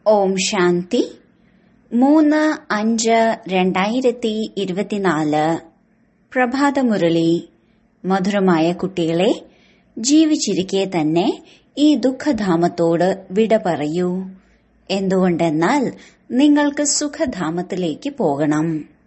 ഓം ശാന്തി മൂന്ന് അഞ്ച് രണ്ടായിരത്തി ഇരുപത്തിനാല് പ്രഭാതമുരളി മധുരമായ കുട്ടികളെ ജീവിച്ചിരിക്കെ തന്നെ ഈ ദുഃഖധാമത്തോട് വിട പറയൂ എന്തുകൊണ്ടെന്നാൽ നിങ്ങൾക്ക് സുഖധാമത്തിലേക്ക് പോകണം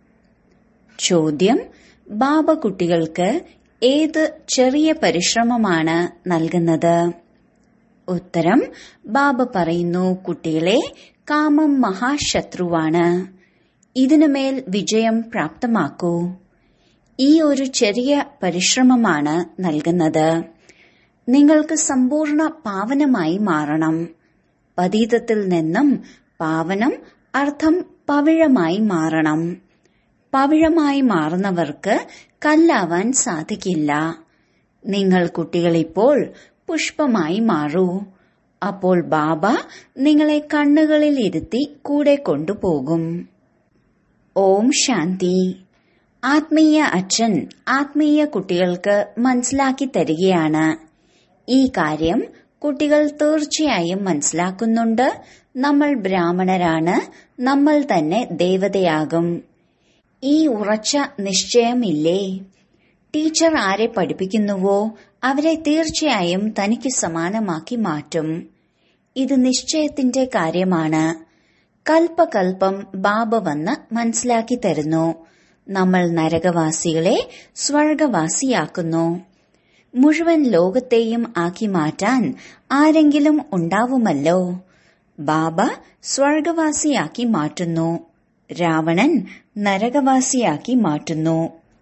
ചോദ്യം ബാബ കുട്ടികൾക്ക് ഏത് ചെറിയ പരിശ്രമമാണ് നൽകുന്നത് ഉത്തരം ബാബ പറയുന്നു കുട്ടികളെ കാമം മഹാശത്രുവാണ് ഇതിനുമേൽ വിജയം പ്രാപ്തമാക്കൂ ഈ ഒരു ചെറിയ പരിശ്രമമാണ് നൽകുന്നത് നിങ്ങൾക്ക് സമ്പൂർണ്ണ പാവനമായി മാറണം പതീതത്തിൽ നിന്നും പാവനം അർത്ഥം പവിഴമായി മാറണം പവിഴമായി മാറുന്നവർക്ക് കല്ലാവാൻ സാധിക്കില്ല നിങ്ങൾ കുട്ടികളിപ്പോൾ പുഷ്പമായി മാറൂ അപ്പോൾ ബാബ നിങ്ങളെ കണ്ണുകളിൽ ഇരുത്തി കൂടെ കൊണ്ടുപോകും ഓം ശാന്തി ആത്മീയ അച്ഛൻ ആത്മീയ കുട്ടികൾക്ക് മനസ്സിലാക്കി തരികയാണ് ഈ കാര്യം കുട്ടികൾ തീർച്ചയായും മനസ്സിലാക്കുന്നുണ്ട് നമ്മൾ ബ്രാഹ്മണരാണ് നമ്മൾ തന്നെ ദേവതയാകും ഈ ഉറച്ച നിശ്ചയമില്ലേ ടീച്ചർ ആരെ പഠിപ്പിക്കുന്നുവോ അവരെ തീർച്ചയായും തനിക്ക് സമാനമാക്കി മാറ്റും ഇത് നിശ്ചയത്തിന്റെ കാര്യമാണ് കൽപ്പകൽപ്പം ബാബ വന്ന് മനസ്സിലാക്കി തരുന്നു നമ്മൾ നരകവാസികളെ സ്വർഗവാസിയാക്കുന്നു മുഴുവൻ ലോകത്തെയും ആക്കി മാറ്റാൻ ആരെങ്കിലും ഉണ്ടാവുമല്ലോ ബാബ സ്വർഗവാസിയാക്കി മാറ്റുന്നു രാവണൻ നരകവാസിയാക്കി മാറ്റുന്നു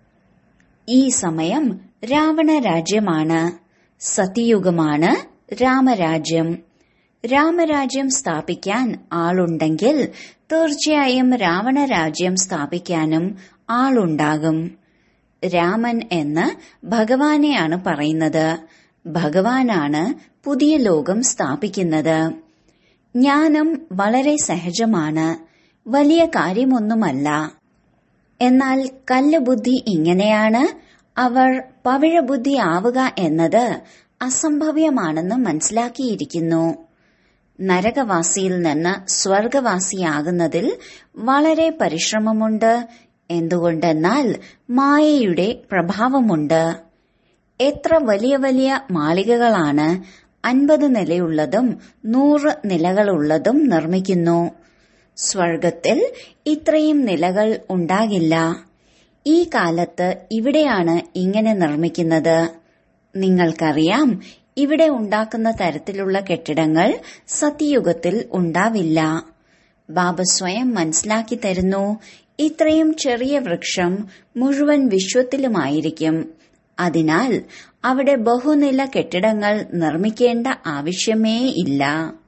ഈ സമയം രാവണ രാജ്യമാണ് സത്യയുഗമാണ് രാമരാജ്യം രാമരാജ്യം സ്ഥാപിക്കാൻ ആളുണ്ടെങ്കിൽ തീർച്ചയായും രാവണ രാജ്യം സ്ഥാപിക്കാനും ആളുണ്ടാകും രാമൻ എന്ന് ഭഗവാനെയാണ് പറയുന്നത് ഭഗവാനാണ് പുതിയ ലോകം സ്ഥാപിക്കുന്നത് ജ്ഞാനം വളരെ സഹജമാണ് വലിയ കാര്യമൊന്നുമല്ല എന്നാൽ കല്ലുബുദ്ധി ഇങ്ങനെയാണ് അവർ പവിഴബുദ്ധി ആവുക എന്നത് അസംഭവ്യമാണെന്ന് മനസ്സിലാക്കിയിരിക്കുന്നു നരകവാസിയിൽ നിന്ന് സ്വർഗവാസിയാകുന്നതിൽ വളരെ പരിശ്രമമുണ്ട് എന്തുകൊണ്ടെന്നാൽ മായയുടെ പ്രഭാവമുണ്ട് എത്ര വലിയ വലിയ മാളികകളാണ് അൻപത് നിലയുള്ളതും നൂറ് നിലകളുള്ളതും നിർമ്മിക്കുന്നു സ്വർഗത്തിൽ ഇത്രയും നിലകൾ ഉണ്ടാകില്ല ഈ കാലത്ത് ഇവിടെയാണ് ഇങ്ങനെ നിർമ്മിക്കുന്നത് നിങ്ങൾക്കറിയാം ഇവിടെ ഉണ്ടാക്കുന്ന തരത്തിലുള്ള കെട്ടിടങ്ങൾ സത്യയുഗത്തിൽ ഉണ്ടാവില്ല ബാബ സ്വയം മനസ്സിലാക്കി തരുന്നു ഇത്രയും ചെറിയ വൃക്ഷം മുഴുവൻ വിശ്വത്തിലുമായിരിക്കും അതിനാൽ അവിടെ ബഹുനില കെട്ടിടങ്ങൾ നിർമ്മിക്കേണ്ട ആവശ്യമേ ഇല്ല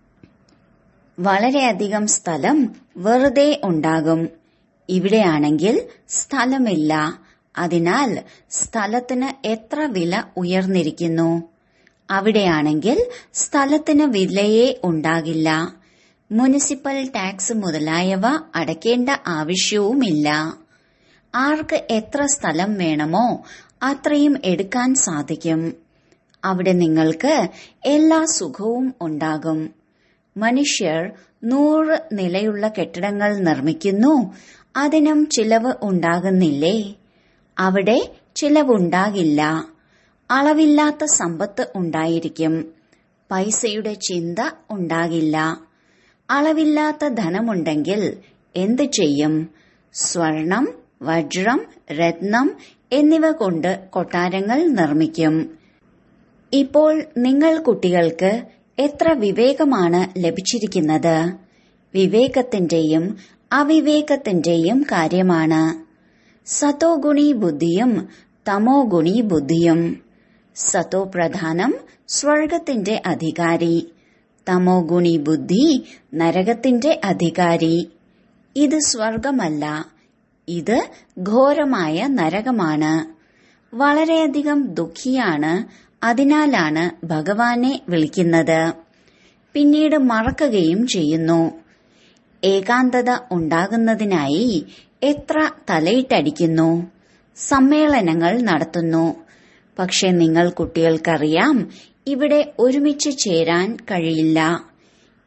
വളരെയധികം സ്ഥലം വെറുതെ ഉണ്ടാകും ഇവിടെയാണെങ്കിൽ സ്ഥലമില്ല അതിനാൽ സ്ഥലത്തിന് എത്ര വില ഉയർന്നിരിക്കുന്നു അവിടെയാണെങ്കിൽ സ്ഥലത്തിന് വിലയേ ഉണ്ടാകില്ല മുനിസിപ്പൽ ടാക്സ് മുതലായവ അടയ്ക്കേണ്ട ആവശ്യവുമില്ല ആർക്ക് എത്ര സ്ഥലം വേണമോ അത്രയും എടുക്കാൻ സാധിക്കും അവിടെ നിങ്ങൾക്ക് എല്ലാ സുഖവും ഉണ്ടാകും മനുഷ്യർ നൂറ് നിലയുള്ള കെട്ടിടങ്ങൾ നിർമ്മിക്കുന്നു അതിനും ചിലവ് ഉണ്ടാകുന്നില്ലേ അവിടെ ചിലവുണ്ടാകില്ല അളവില്ലാത്ത സമ്പത്ത് ഉണ്ടായിരിക്കും പൈസയുടെ ചിന്ത ഉണ്ടാകില്ല അളവില്ലാത്ത ധനമുണ്ടെങ്കിൽ എന്ത് ചെയ്യും സ്വർണം വജ്രം രത്നം എന്നിവ കൊണ്ട് കൊട്ടാരങ്ങൾ നിർമ്മിക്കും ഇപ്പോൾ നിങ്ങൾ കുട്ടികൾക്ക് എത്ര വിവേകമാണ് ലഭിച്ചിരിക്കുന്നത് വിവേകത്തിന്റെയും അവിവേകത്തിന്റെയും കാര്യമാണ് സതോ ഗുണി ബുദ്ധിയും തമോ ഗുണി ബുദ്ധിയും സതോ പ്രധാനം സ്വർഗത്തിന്റെ അധികാരി തമോ ഗുണി ബുദ്ധി നരകത്തിന്റെ അധികാരി ഇത് സ്വർഗമല്ല ഇത് ഘോരമായ നരകമാണ് വളരെയധികം ദുഃഖിയാണ് അതിനാലാണ് ഭഗവാനെ വിളിക്കുന്നത് പിന്നീട് മറക്കുകയും ചെയ്യുന്നു ഏകാന്തത ഉണ്ടാകുന്നതിനായി എത്ര തലയിട്ടടിക്കുന്നു സമ്മേളനങ്ങൾ നടത്തുന്നു പക്ഷെ നിങ്ങൾ കുട്ടികൾക്കറിയാം ഇവിടെ ഒരുമിച്ച് ചേരാൻ കഴിയില്ല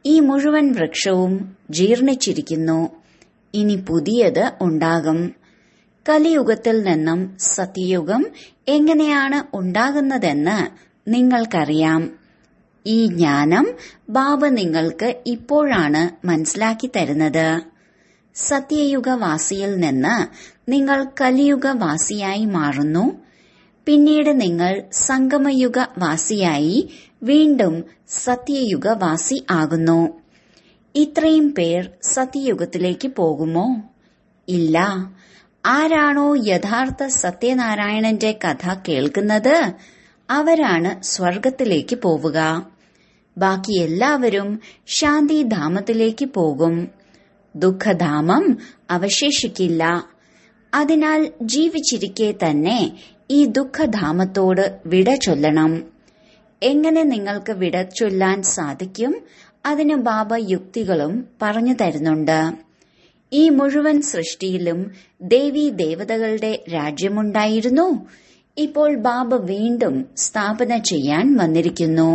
ഈ മുഴുവൻ വൃക്ഷവും ജീർണിച്ചിരിക്കുന്നു ഇനി പുതിയത് ഉണ്ടാകും കലിയുഗത്തിൽ നിന്നും സത്യയുഗം എങ്ങനെയാണ് ഉണ്ടാകുന്നതെന്ന് നിങ്ങൾക്കറിയാം ഈ ജ്ഞാനം ബാബ നിങ്ങൾക്ക് ഇപ്പോഴാണ് മനസ്സിലാക്കി തരുന്നത് സത്യയുഗവാസിയിൽ നിന്ന് നിങ്ങൾ കലിയുഗവാസിയായി മാറുന്നു പിന്നീട് നിങ്ങൾ സംഗമയുഗവാസിയായി വീണ്ടും സത്യയുഗവാസി ആകുന്നു ഇത്രയും പേർ സത്യയുഗത്തിലേക്ക് പോകുമോ ഇല്ല ആരാണോ യഥാർത്ഥ സത്യനാരായണന്റെ കഥ കേൾക്കുന്നത് അവരാണ് സ്വർഗത്തിലേക്ക് പോവുക ബാക്കി എല്ലാവരും ശാന്തിധാമത്തിലേക്ക് പോകും ദുഃഖധാമം അവശേഷിക്കില്ല അതിനാൽ ജീവിച്ചിരിക്കെ തന്നെ ഈ ദുഃഖധാമത്തോട് വിട ചൊല്ലണം എങ്ങനെ നിങ്ങൾക്ക് വിട ചൊല്ലാൻ സാധിക്കും അതിന് ബാബ യുക്തികളും പറഞ്ഞു തരുന്നുണ്ട് ഈ മുഴുവൻ സൃഷ്ടിയിലും ദേവീ ദേവതകളുടെ രാജ്യമുണ്ടായിരുന്നു ഇപ്പോൾ ബാബ വീണ്ടും സ്ഥാപന ചെയ്യാൻ വന്നിരിക്കുന്നു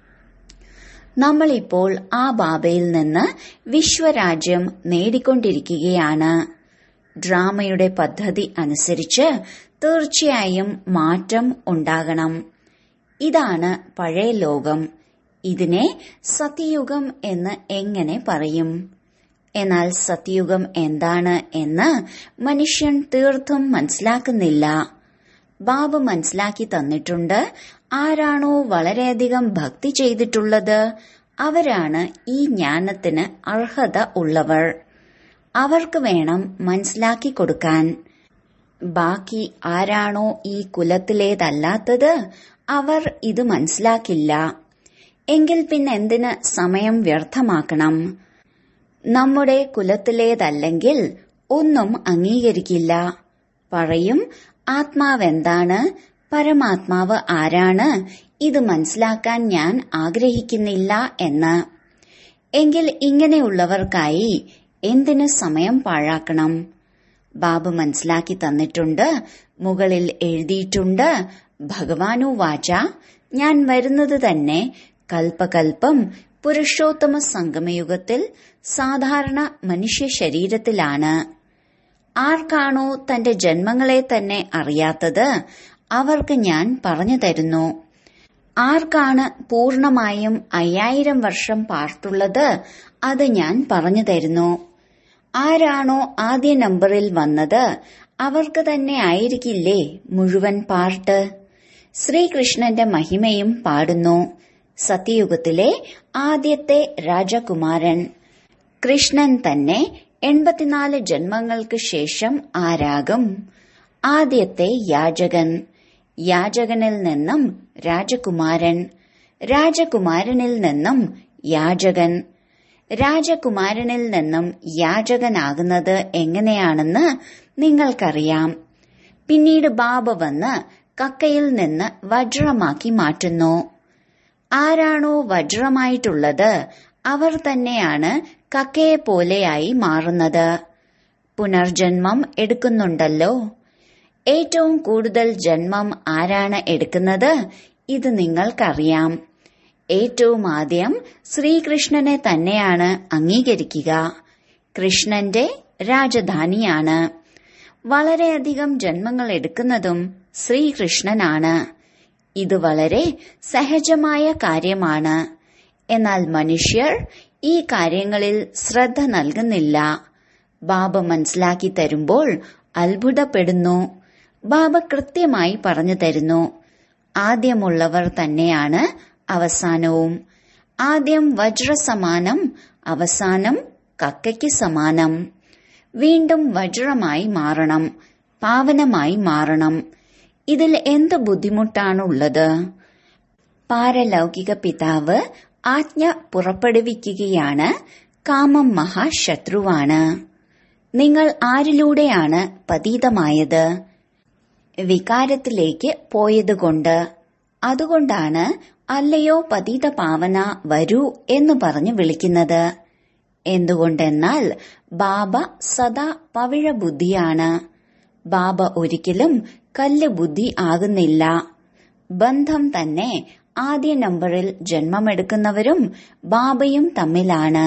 നമ്മളിപ്പോൾ ആ ബാബയിൽ നിന്ന് വിശ്വരാജ്യം നേടിക്കൊണ്ടിരിക്കുകയാണ് ഡ്രാമയുടെ പദ്ധതി അനുസരിച്ച് തീർച്ചയായും മാറ്റം ഉണ്ടാകണം ഇതാണ് പഴയ ലോകം ഇതിനെ സത്യയുഗം എന്ന് എങ്ങനെ പറയും എന്നാൽ സത്യയുഗം എന്താണ് എന്ന് മനുഷ്യൻ തീർത്തും മനസ്സിലാക്കുന്നില്ല ബാബു മനസ്സിലാക്കി തന്നിട്ടുണ്ട് ആരാണോ വളരെയധികം ഭക്തി ചെയ്തിട്ടുള്ളത് അവരാണ് ഈ ജ്ഞാനത്തിന് അർഹത ഉള്ളവർ അവർക്ക് വേണം മനസ്സിലാക്കി കൊടുക്കാൻ ബാക്കി ആരാണോ ഈ കുലത്തിലേതല്ലാത്തത് അവർ ഇത് മനസ്സിലാക്കില്ല എങ്കിൽ പിന്നെ എന്തിന് സമയം വ്യർത്ഥമാക്കണം നമ്മുടെ കുലത്തിലേതല്ലെങ്കിൽ ഒന്നും അംഗീകരിക്കില്ല പറയും ആത്മാവെന്താണ് പരമാത്മാവ് ആരാണ് ഇത് മനസ്സിലാക്കാൻ ഞാൻ ആഗ്രഹിക്കുന്നില്ല എന്ന് എങ്കിൽ ഇങ്ങനെയുള്ളവർക്കായി എന്തിന് സമയം പാഴാക്കണം ബാബു മനസ്സിലാക്കി തന്നിട്ടുണ്ട് മുകളിൽ എഴുതിയിട്ടുണ്ട് ഭഗവാനു വാച ഞാൻ വരുന്നത് തന്നെ കൽപ്പകൽപ്പം പുരുഷോത്തമ സംഗമയുഗത്തിൽ സാധാരണ മനുഷ്യ ശരീരത്തിലാണ് ആർക്കാണോ തന്റെ ജന്മങ്ങളെ തന്നെ അറിയാത്തത് അവർക്ക് ഞാൻ പറഞ്ഞു തരുന്നു ആർക്കാണ് പൂർണമായും അയ്യായിരം വർഷം പാർട്ടുള്ളത് അത് ഞാൻ പറഞ്ഞു തരുന്നു ആരാണോ ആദ്യ നമ്പറിൽ വന്നത് അവർക്ക് തന്നെ ആയിരിക്കില്ലേ മുഴുവൻ പാർട്ട് ശ്രീകൃഷ്ണന്റെ മഹിമയും പാടുന്നു സത്യയുഗത്തിലെ ആദ്യത്തെ രാജകുമാരൻ കൃഷ്ണൻ തന്നെ എൺപത്തിനാല് ജന്മങ്ങൾക്ക് ശേഷം ആരാകും ആദ്യത്തെ യാചകൻ യാചകനിൽ നിന്നും രാജകുമാരൻ രാജകുമാരനിൽ നിന്നും യാചകൻ രാജകുമാരനിൽ നിന്നും യാചകനാകുന്നത് എങ്ങനെയാണെന്ന് നിങ്ങൾക്കറിയാം പിന്നീട് ബാബ വന്ന് കക്കയിൽ നിന്ന് വജ്രമാക്കി മാറ്റുന്നു ആരാണോ വജ്രമായിട്ടുള്ളത് അവർ തന്നെയാണ് കക്കയെ പോലെയായി മാറുന്നത് പുനർജന്മം എടുക്കുന്നുണ്ടല്ലോ ഏറ്റവും കൂടുതൽ ജന്മം ആരാണ് എടുക്കുന്നത് ഇത് നിങ്ങൾക്കറിയാം ഏറ്റവും ആദ്യം ശ്രീകൃഷ്ണനെ തന്നെയാണ് അംഗീകരിക്കുക കൃഷ്ണന്റെ രാജധാനിയാണ് വളരെയധികം ജന്മങ്ങൾ എടുക്കുന്നതും ശ്രീകൃഷ്ണനാണ് ഇത് വളരെ സഹജമായ കാര്യമാണ് എന്നാൽ മനുഷ്യർ ഈ കാര്യങ്ങളിൽ ശ്രദ്ധ നൽകുന്നില്ല ബാബ മനസ്സിലാക്കി തരുമ്പോൾ അത്ഭുതപ്പെടുന്നു ബാബ കൃത്യമായി പറഞ്ഞു തരുന്നു ആദ്യമുള്ളവർ തന്നെയാണ് അവസാനവും ആദ്യം വജ്രസമാനം അവസാനം കക്കയ്ക്ക് സമാനം വീണ്ടും വജ്രമായി മാറണം പാവനമായി മാറണം ഇതിൽ എന്ത് ബുദ്ധിമുട്ടാണുള്ളത് പാരലൗകിക പിതാവ് ആജ്ഞ പുറപ്പെടുവിക്കുകയാണ് കാമം മഹാശത്രുവാണ് നിങ്ങൾ ആരിലൂടെയാണ് പതീതമായത് വികാരത്തിലേക്ക് പോയതുകൊണ്ട് അതുകൊണ്ടാണ് അല്ലയോ പതീത പാവന വരൂ എന്ന് പറഞ്ഞു വിളിക്കുന്നത് എന്തുകൊണ്ടെന്നാൽ ബാബ സദാ പവിഴ ബുദ്ധിയാണ് ബാബ ഒരിക്കലും കല്ല് ബുദ്ധി ആകുന്നില്ല ബന്ധം തന്നെ ആദ്യ നമ്പറിൽ ജന്മമെടുക്കുന്നവരും ബാബയും തമ്മിലാണ്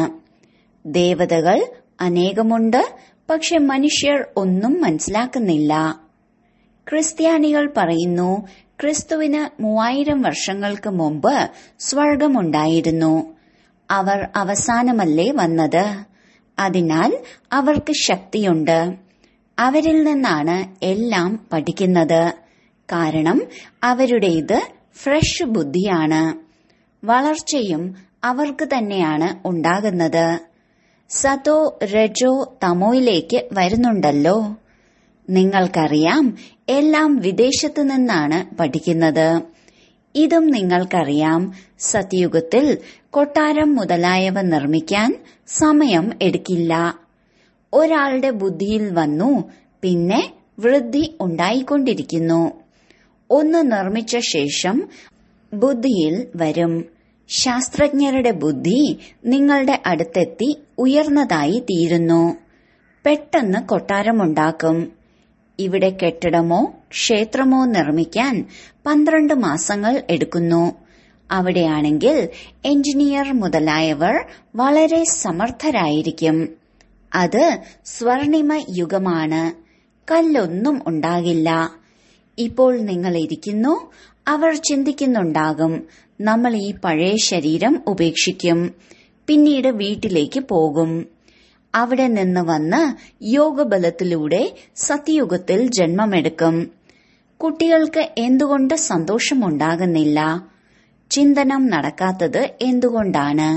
ദേവതകൾ അനേകമുണ്ട് പക്ഷെ മനുഷ്യർ ഒന്നും മനസ്സിലാക്കുന്നില്ല ക്രിസ്ത്യാനികൾ പറയുന്നു ക്രിസ്തുവിന് മൂവായിരം വർഷങ്ങൾക്ക് മുമ്പ് സ്വർഗമുണ്ടായിരുന്നു അവർ അവസാനമല്ലേ വന്നത് അതിനാൽ അവർക്ക് ശക്തിയുണ്ട് അവരിൽ നിന്നാണ് എല്ലാം പഠിക്കുന്നത് കാരണം അവരുടേത് ഫ്രഷ് ബുദ്ധിയാണ് വളർച്ചയും അവർക്ക് തന്നെയാണ് ഉണ്ടാകുന്നത് സതോ രജോ തമോയിലേക്ക് വരുന്നുണ്ടല്ലോ നിങ്ങൾക്കറിയാം എല്ലാം വിദേശത്തു നിന്നാണ് പഠിക്കുന്നത് ഇതും നിങ്ങൾക്കറിയാം സത്യുഗത്തിൽ കൊട്ടാരം മുതലായവ നിർമ്മിക്കാൻ സമയം എടുക്കില്ല ഒരാളുടെ ബുദ്ധിയിൽ വന്നു പിന്നെ വൃദ്ധി ഉണ്ടായിക്കൊണ്ടിരിക്കുന്നു ഒന്ന് നിർമ്മിച്ച ശേഷം ബുദ്ധിയിൽ വരും ശാസ്ത്രജ്ഞരുടെ ബുദ്ധി നിങ്ങളുടെ അടുത്തെത്തി ഉയർന്നതായി തീരുന്നു പെട്ടെന്ന് കൊട്ടാരമുണ്ടാക്കും ഇവിടെ കെട്ടിടമോ ക്ഷേത്രമോ നിർമ്മിക്കാൻ പന്ത്രണ്ട് മാസങ്ങൾ എടുക്കുന്നു അവിടെയാണെങ്കിൽ എഞ്ചിനീയർ മുതലായവർ വളരെ സമർത്ഥരായിരിക്കും അത് സ്വർണിമ യുഗമാണ് കല്ലൊന്നും ഉണ്ടാകില്ല ഇപ്പോൾ നിങ്ങൾ ഇരിക്കുന്നു അവർ ചിന്തിക്കുന്നുണ്ടാകും നമ്മൾ ഈ പഴയ ശരീരം ഉപേക്ഷിക്കും പിന്നീട് വീട്ടിലേക്ക് പോകും അവിടെ നിന്ന് വന്ന് യോഗബലത്തിലൂടെ സത്യയുഗത്തിൽ ജന്മമെടുക്കും കുട്ടികൾക്ക് എന്തുകൊണ്ട് സന്തോഷമുണ്ടാകുന്നില്ല ചിന്തനം നടക്കാത്തത് എന്തുകൊണ്ടാണ്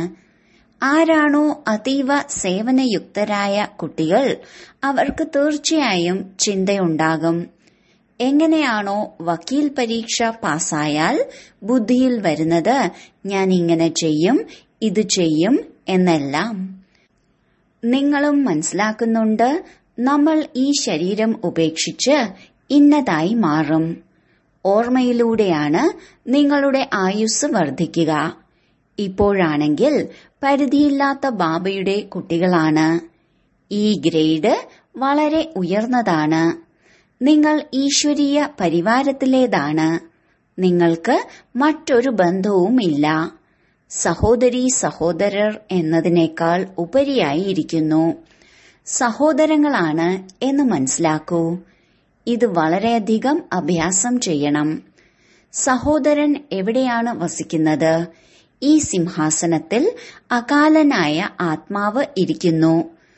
ആരാണോ അതീവ സേവനയുക്തരായ കുട്ടികൾ അവർക്ക് തീർച്ചയായും ചിന്തയുണ്ടാകും എങ്ങനെയാണോ വക്കീൽ പരീക്ഷ പാസ്സായാൽ ബുദ്ധിയിൽ വരുന്നത് ഞാൻ ഇങ്ങനെ ചെയ്യും ഇത് ചെയ്യും എന്നെല്ലാം നിങ്ങളും മനസ്സിലാക്കുന്നുണ്ട് നമ്മൾ ഈ ശരീരം ഉപേക്ഷിച്ച് ഇന്നതായി മാറും ഓർമ്മയിലൂടെയാണ് നിങ്ങളുടെ ആയുസ് വർദ്ധിക്കുക ഇപ്പോഴാണെങ്കിൽ പരിധിയില്ലാത്ത ബാബയുടെ കുട്ടികളാണ് ഈ ഗ്രേഡ് വളരെ ഉയർന്നതാണ് നിങ്ങൾ ഈശ്വരീയ പരിവാരത്തിലേതാണ് നിങ്ങൾക്ക് മറ്റൊരു ബന്ധവുമില്ല സഹോദരി സഹോദരർ എന്നതിനേക്കാൾ ഉപരിയായി ഇരിക്കുന്നു സഹോദരങ്ങളാണ് എന്ന് മനസ്സിലാക്കൂ ഇത് വളരെയധികം അഭ്യാസം ചെയ്യണം സഹോദരൻ എവിടെയാണ് വസിക്കുന്നത് ഈ സിംഹാസനത്തിൽ അകാലനായ ആത്മാവ് ഇരിക്കുന്നു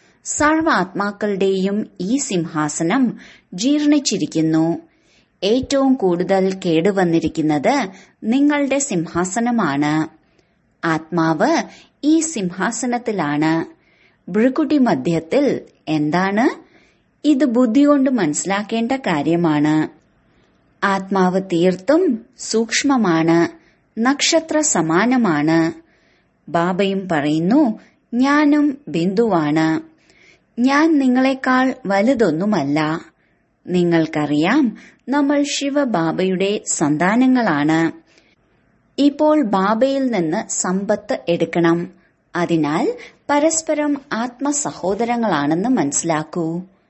സർവാത്മാക്കളുടെയും ഈ സിംഹാസനം ജീർണിച്ചിരിക്കുന്നു ഏറ്റവും കൂടുതൽ കേടുവന്നിരിക്കുന്നത് നിങ്ങളുടെ സിംഹാസനമാണ് ആത്മാവ് ഈ സിംഹാസനത്തിലാണ് ഭൃകുട്ടി മധ്യത്തിൽ എന്താണ് ഇത് ബുദ്ധി കൊണ്ട് മനസ്സിലാക്കേണ്ട കാര്യമാണ് ആത്മാവ് തീർത്തും സൂക്ഷ്മമാണ് നക്ഷത്ര സമാനമാണ് ബാബയും പറയുന്നു ഞാനും ബിന്ദുവാണ് ഞാൻ നിങ്ങളെക്കാൾ വലുതൊന്നുമല്ല നിങ്ങൾക്കറിയാം നമ്മൾ ശിവബാബയുടെ സന്താനങ്ങളാണ് ഇപ്പോൾ ബാബയിൽ നിന്ന് സമ്പത്ത് എടുക്കണം അതിനാൽ പരസ്പരം ആത്മസഹോദരങ്ങളാണെന്ന് മനസ്സിലാക്കൂ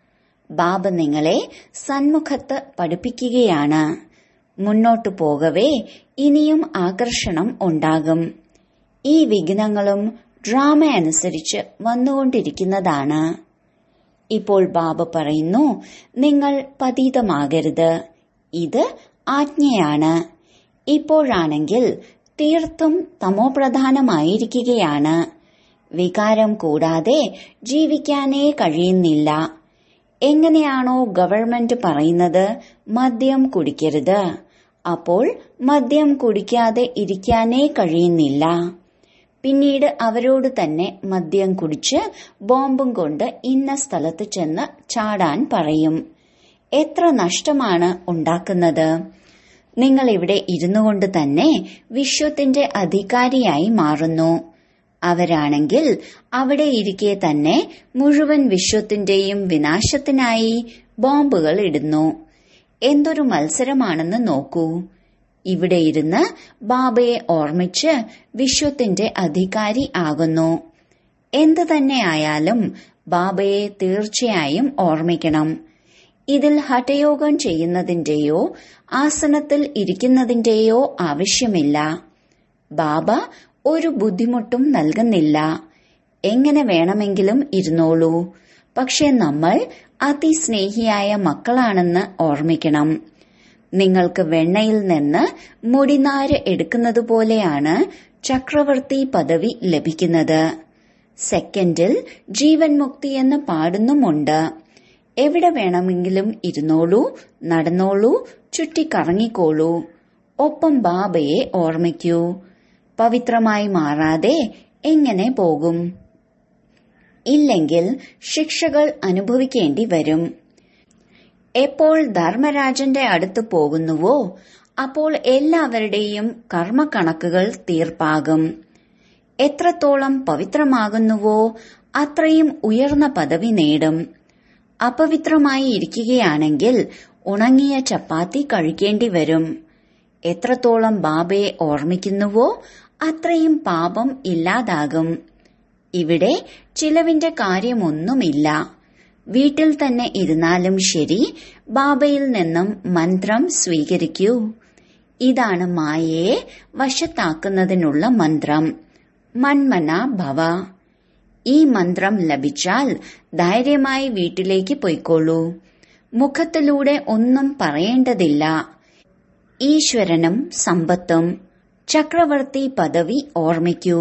ബാബ നിങ്ങളെ സന്മുഖത്ത് പഠിപ്പിക്കുകയാണ് മുന്നോട്ടു പോകവേ ഇനിയും ആകർഷണം ഉണ്ടാകും ഈ വിഘ്നങ്ങളും ഡ്രാമ അനുസരിച്ച് വന്നുകൊണ്ടിരിക്കുന്നതാണ് ഇപ്പോൾ ബാബ പറയുന്നു നിങ്ങൾ പതീതമാകരുത് ഇത് ആജ്ഞയാണ് ഇപ്പോഴാണെങ്കിൽ തീർത്തും തമോപ്രധാനമായിരിക്കുകയാണ് വികാരം കൂടാതെ ജീവിക്കാനേ കഴിയുന്നില്ല എങ്ങനെയാണോ ഗവൺമെന്റ് പറയുന്നത് മദ്യം കുടിക്കരുത് അപ്പോൾ മദ്യം കുടിക്കാതെ ഇരിക്കാനേ കഴിയുന്നില്ല പിന്നീട് അവരോട് തന്നെ മദ്യം കുടിച്ച് ബോംബും കൊണ്ട് ഇന്ന സ്ഥലത്ത് ചെന്ന് ചാടാൻ പറയും എത്ര നഷ്ടമാണ് ഉണ്ടാക്കുന്നത് നിങ്ങൾ ഇവിടെ ഇരുന്നു കൊണ്ട് തന്നെ വിശ്വത്തിന്റെ അധികാരിയായി മാറുന്നു അവരാണെങ്കിൽ അവിടെ ഇരിക്കെ തന്നെ മുഴുവൻ വിശ്വത്തിന്റെയും വിനാശത്തിനായി ബോംബുകൾ ഇടുന്നു എന്തൊരു മത്സരമാണെന്ന് നോക്കൂ ഇവിടെ ഇരുന്ന് ബാബയെ ഓർമ്മിച്ച് വിശ്വത്തിന്റെ അധികാരി ആകുന്നു എന്തു തന്നെയായാലും ബാബയെ തീർച്ചയായും ഓർമ്മിക്കണം ഇതിൽ ഹഠയോഗം ചെയ്യുന്നതിന്റെയോ ആസനത്തിൽ ഇരിക്കുന്നതിന്റെയോ ആവശ്യമില്ല ബാബ ഒരു ബുദ്ധിമുട്ടും നൽകുന്നില്ല എങ്ങനെ വേണമെങ്കിലും ഇരുന്നോളൂ പക്ഷെ നമ്മൾ അതിസ്നേഹിയായ മക്കളാണെന്ന് ഓർമ്മിക്കണം നിങ്ങൾക്ക് വെണ്ണയിൽ നിന്ന് മുടിനാര് എടുക്കുന്നത് പോലെയാണ് ചക്രവർത്തി പദവി ലഭിക്കുന്നത് സെക്കൻഡിൽ ജീവൻ മുക്തി എന്ന് പാടുന്നുമുണ്ട് എവിടെ വേണമെങ്കിലും ഇരുന്നോളൂ നടന്നോളൂ ചുറ്റിക്കറങ്ങിക്കോളൂ ഒപ്പം ബാബയെ ഓർമ്മിക്കൂ പവിത്രമായി മാറാതെ എങ്ങനെ പോകും ഇല്ലെങ്കിൽ ശിക്ഷകൾ അനുഭവിക്കേണ്ടി വരും എപ്പോൾ ധർമ്മരാജന്റെ അടുത്ത് പോകുന്നുവോ അപ്പോൾ എല്ലാവരുടെയും കർമ്മക്കണക്കുകൾ തീർപ്പാകും എത്രത്തോളം പവിത്രമാകുന്നുവോ അത്രയും ഉയർന്ന പദവി നേടും അപവിത്രമായി ഇരിക്കുകയാണെങ്കിൽ ഉണങ്ങിയ ചപ്പാത്തി കഴിക്കേണ്ടി വരും എത്രത്തോളം ബാബയെ ഓർമ്മിക്കുന്നുവോ അത്രയും പാപം ഇല്ലാതാകും ഇവിടെ ചിലവിന്റെ കാര്യമൊന്നുമില്ല വീട്ടിൽ തന്നെ ഇരുന്നാലും ശരി ബാബയിൽ നിന്നും മന്ത്രം സ്വീകരിക്കൂ ഇതാണ് മായയെ വശത്താക്കുന്നതിനുള്ള മന്ത്രം മന്മന ഭവ ഈ മന്ത്രം ലഭിച്ചാൽ ധൈര്യമായി വീട്ടിലേക്ക് പൊയ്ക്കോളൂ മുഖത്തിലൂടെ ഒന്നും പറയേണ്ടതില്ല ഈശ്വരനും സമ്പത്തും ചക്രവർത്തി പദവി ഓർമ്മിക്കൂ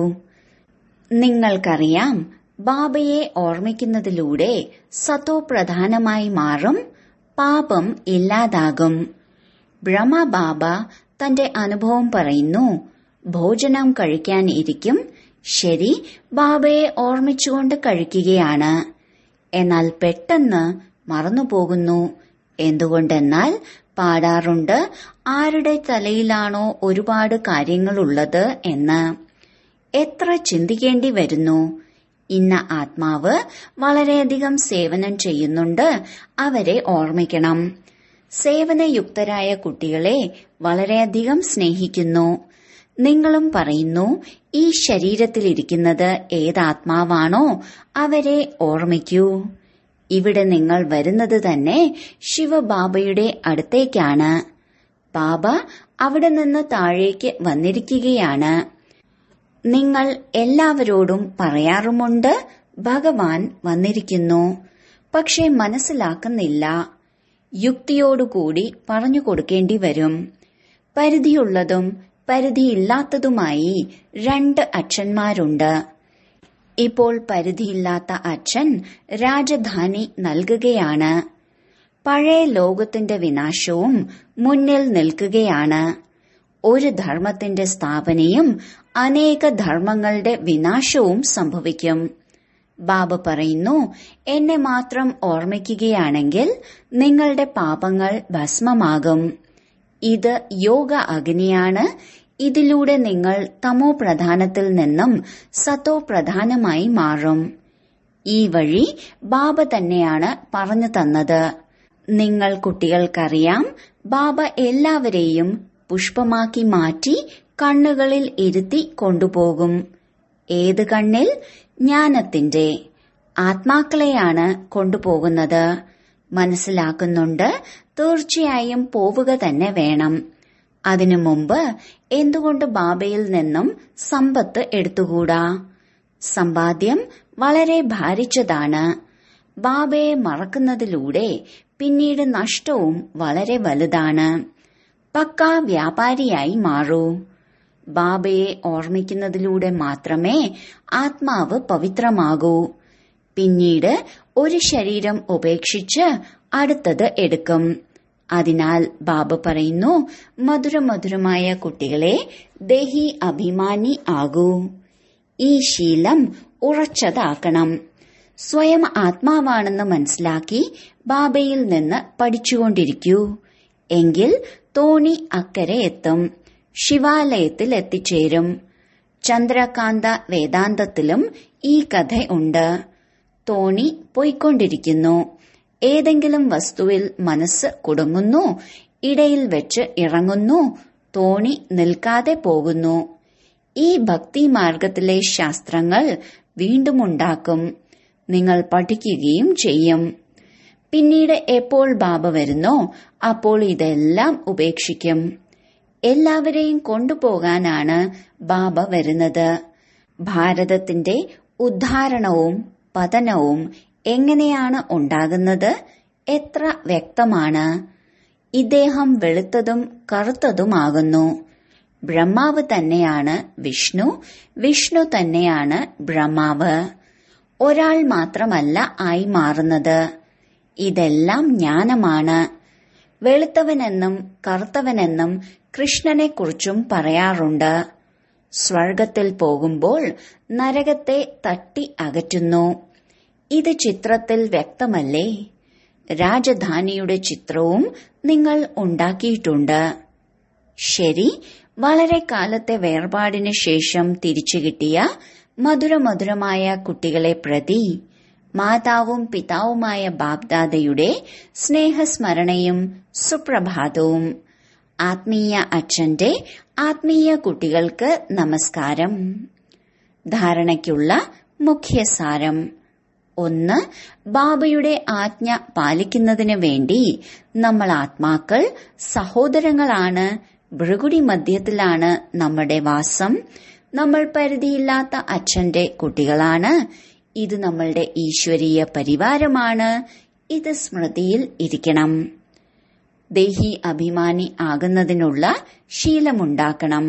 നിങ്ങൾക്കറിയാം ബാബയെ ഓർമ്മിക്കുന്നതിലൂടെ സത്തോ പ്രധാനമായി മാറും പാപം ഇല്ലാതാകും ബ്രഹ്മബാബ തന്റെ അനുഭവം പറയുന്നു ഭോജനം കഴിക്കാൻ ഇരിക്കും ശരി ബാബയെ ഓർമ്മിച്ചുകൊണ്ട് കഴിക്കുകയാണ് എന്നാൽ പെട്ടെന്ന് മറന്നുപോകുന്നു എന്തുകൊണ്ടെന്നാൽ പാടാറുണ്ട് ആരുടെ തലയിലാണോ ഒരുപാട് കാര്യങ്ങളുള്ളത് എന്ന് എത്ര ചിന്തിക്കേണ്ടി വരുന്നു ഇന്ന ആത്മാവ് വളരെയധികം സേവനം ചെയ്യുന്നുണ്ട് അവരെ ഓർമ്മിക്കണം സേവനയുക്തരായ കുട്ടികളെ വളരെയധികം സ്നേഹിക്കുന്നു നിങ്ങളും പറയുന്നു ഈ ശരീരത്തിലിരിക്കുന്നത് ഏതാത്മാവാണോ അവരെ ഓർമ്മിക്കൂ ഇവിടെ നിങ്ങൾ വരുന്നത് തന്നെ ശിവബാബയുടെ അടുത്തേക്കാണ് ബാബ അവിടെ നിന്ന് താഴേക്ക് വന്നിരിക്കുകയാണ് നിങ്ങൾ എല്ലാവരോടും പറയാറുമുണ്ട് ഭഗവാൻ വന്നിരിക്കുന്നു പക്ഷെ മനസ്സിലാക്കുന്നില്ല യുക്തിയോടുകൂടി പറഞ്ഞു കൊടുക്കേണ്ടി വരും പരിധിയുള്ളതും പരിധിയില്ലാത്തതുമായി രണ്ട് അച്ഛന്മാരുണ്ട് ഇപ്പോൾ പരിധിയില്ലാത്ത അച്ഛൻ രാജധാനി നൽകുകയാണ് പഴയ ലോകത്തിന്റെ വിനാശവും മുന്നിൽ നിൽക്കുകയാണ് ഒരു ധർമ്മത്തിന്റെ സ്ഥാപനയും അനേക ധർമ്മങ്ങളുടെ വിനാശവും സംഭവിക്കും ബാബ പറയുന്നു എന്നെ മാത്രം ഓർമ്മിക്കുകയാണെങ്കിൽ നിങ്ങളുടെ പാപങ്ങൾ ഭസ്മമാകും ഇത് യോഗ അഗ്നിയാണ് ഇതിലൂടെ നിങ്ങൾ തമോ പ്രധാനത്തിൽ നിന്നും സത്തോ പ്രധാനമായി മാറും ഈ വഴി ബാബ തന്നെയാണ് പറഞ്ഞു തന്നത് നിങ്ങൾ കുട്ടികൾക്കറിയാം ബാബ എല്ലാവരെയും പുഷ്പമാക്കി മാറ്റി കണ്ണുകളിൽ ഇരുത്തി കൊണ്ടുപോകും ഏത് കണ്ണിൽ ജ്ഞാനത്തിന്റെ ആത്മാക്കളെയാണ് കൊണ്ടുപോകുന്നത് മനസ്സിലാക്കുന്നുണ്ട് തീർച്ചയായും പോവുക തന്നെ വേണം അതിനു മുമ്പ് എന്തുകൊണ്ട് ബാബയിൽ നിന്നും സമ്പത്ത് എടുത്തുകൂടാ സമ്പാദ്യം വളരെ ഭാരിച്ചതാണ് ബാബയെ മറക്കുന്നതിലൂടെ പിന്നീട് നഷ്ടവും വളരെ വലുതാണ് പക്ക വ്യാപാരിയായി മാറൂ ബാബയെ ഓർമ്മിക്കുന്നതിലൂടെ മാത്രമേ ആത്മാവ് പവിത്രമാകൂ പിന്നീട് ഒരു ശരീരം ഉപേക്ഷിച്ച് അടുത്തത് എടുക്കും അതിനാൽ ബാബ പറയുന്നു മധുരമധുരമായ കുട്ടികളെ ദേഹി അഭിമാനി ആകൂ ഈ ശീലം ഉറച്ചതാക്കണം സ്വയം ആത്മാവാണെന്ന് മനസ്സിലാക്കി ബാബയിൽ നിന്ന് പഠിച്ചുകൊണ്ടിരിക്കൂ എങ്കിൽ തോണി അക്കരെ എത്തും ശിവാലയത്തിൽ എത്തിച്ചേരും ചന്ദ്രകാന്ത വേദാന്തത്തിലും ഈ കഥ ഉണ്ട് തോണി പോയിക്കൊണ്ടിരിക്കുന്നു ഏതെങ്കിലും വസ്തുവിൽ മനസ്സ് കുടുങ്ങുന്നു ഇടയിൽ വെച്ച് ഇറങ്ങുന്നു തോണി നിൽക്കാതെ പോകുന്നു ഈ ഭക്തി മാർഗത്തിലെ ശാസ്ത്രങ്ങൾ വീണ്ടും ഉണ്ടാക്കും നിങ്ങൾ പഠിക്കുകയും ചെയ്യും പിന്നീട് എപ്പോൾ ബാബ വരുന്നോ അപ്പോൾ ഇതെല്ലാം ഉപേക്ഷിക്കും എല്ലാവരെയും കൊണ്ടുപോകാനാണ് ബാബ വരുന്നത് ഭാരതത്തിന്റെ ഉദ്ധാരണവും പതനവും എങ്ങനെയാണ് ഉണ്ടാകുന്നത് എത്ര വ്യക്തമാണ് ഇദ്ദേഹം വെളുത്തതും കറുത്തതുമാകുന്നു ബ്രഹ്മാവ് തന്നെയാണ് വിഷ്ണു വിഷ്ണു തന്നെയാണ് ബ്രഹ്മാവ് ഒരാൾ മാത്രമല്ല ആയി മാറുന്നത് ഇതെല്ലാം ജ്ഞാനമാണ് വെളുത്തവനെന്നും കറുത്തവനെന്നും കൃഷ്ണനെക്കുറിച്ചും പറയാറുണ്ട് സ്വർഗത്തിൽ പോകുമ്പോൾ നരകത്തെ തട്ടി അകറ്റുന്നു ഇത് ചിത്രത്തിൽ വ്യക്തമല്ലേ രാജധാനിയുടെ ചിത്രവും നിങ്ങൾ ഉണ്ടാക്കിയിട്ടുണ്ട് ശരി വളരെ കാലത്തെ വേർപാടിന് ശേഷം തിരിച്ചു കിട്ടിയ മധുരമധുരമായ കുട്ടികളെ പ്രതി മാതാവും പിതാവുമായ ബാബ്ദാദയുടെ സ്നേഹസ്മരണയും സുപ്രഭാതവും ആത്മീയ അച്ഛന്റെ ആത്മീയ കുട്ടികൾക്ക് നമസ്കാരം ധാരണയ്ക്കുള്ള മുഖ്യസാരം ഒന്ന് ബാബയുടെ ആജ്ഞ പാലിക്കുന്നതിന് വേണ്ടി നമ്മൾ ആത്മാക്കൾ സഹോദരങ്ങളാണ് ഭൃഗുടി മധ്യത്തിലാണ് നമ്മുടെ വാസം നമ്മൾ പരിധിയില്ലാത്ത അച്ഛന്റെ കുട്ടികളാണ് ഇത് നമ്മളുടെ ഈശ്വരീയ പരിവാരമാണ് ഇത് സ്മൃതിയിൽ ഇരിക്കണം ദേഹി അഭിമാനി ആകുന്നതിനുള്ള ശീലമുണ്ടാക്കണം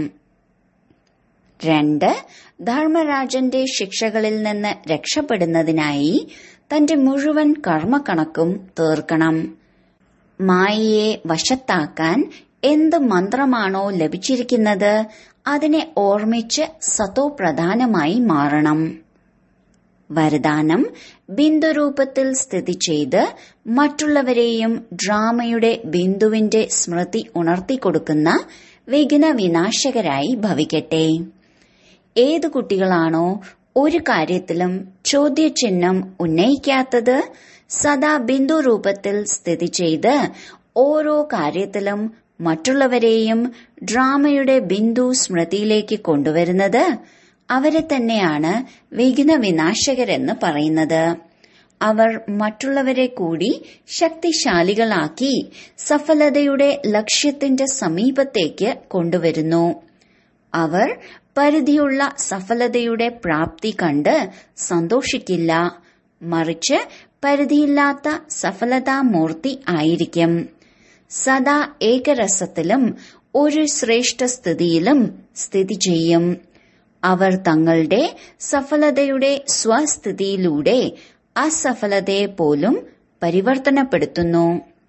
രണ്ട് ധർമ്മരാജന്റെ ശിക്ഷകളിൽ നിന്ന് രക്ഷപ്പെടുന്നതിനായി തന്റെ മുഴുവൻ കർമ്മക്കണക്കും തീർക്കണം മായയെ വശത്താക്കാൻ എന്ത് മന്ത്രമാണോ ലഭിച്ചിരിക്കുന്നത് അതിനെ ഓർമ്മിച്ച് സതോപ്രധാനമായി മാറണം വരദാനം ബിന്ദുരൂപത്തിൽ സ്ഥിതി ചെയ്ത് മറ്റുള്ളവരെയും ഡ്രാമയുടെ ബിന്ദുവിന്റെ സ്മൃതി ഉണർത്തിക്കൊടുക്കുന്ന വിഘ്ന വിനാശകരായി ഭവിക്കട്ടെ ഏതു കുട്ടികളാണോ ഒരു കാര്യത്തിലും ചോദ്യചിഹ്നം ഉന്നയിക്കാത്തത് സദാ ബിന്ദു രൂപത്തിൽ സ്ഥിതി ചെയ്ത് ഓരോ കാര്യത്തിലും മറ്റുള്ളവരെയും ഡ്രാമയുടെ ബിന്ദു സ്മൃതിയിലേക്ക് കൊണ്ടുവരുന്നത് അവരെ തന്നെയാണ് വിഘ്ന വിനാശകരെന്ന് പറയുന്നത് അവർ മറ്റുള്ളവരെ കൂടി ശക്തിശാലികളാക്കി സഫലതയുടെ ലക്ഷ്യത്തിന്റെ സമീപത്തേക്ക് കൊണ്ടുവരുന്നു അവർ പരിധിയുള്ള സഫലതയുടെ പ്രാപ്തി കണ്ട് സന്തോഷിക്കില്ല മറിച്ച് പരിധിയില്ലാത്ത സഫലതാമൂർത്തി ആയിരിക്കും സദാ ഏകരസത്തിലും ഒരു ശ്രേഷ്ഠ സ്ഥിതിയിലും സ്ഥിതി ചെയ്യും അവർ തങ്ങളുടെ സഫലതയുടെ സ്വസ്ഥിതിയിലൂടെ അസഫലതയെ പോലും പരിവർത്തനപ്പെടുത്തുന്നു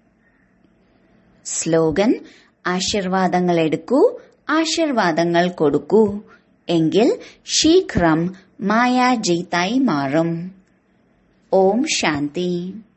സ്ലോഗൻ ആശീർവാദങ്ങൾ എടുക്കൂ ആശീർവാദങ്ങൾ കൊടുക്കൂ എങ്കിൽ ശീഘ്രം മായ ജയിത്തായി മാറും ഓം ശാന്തി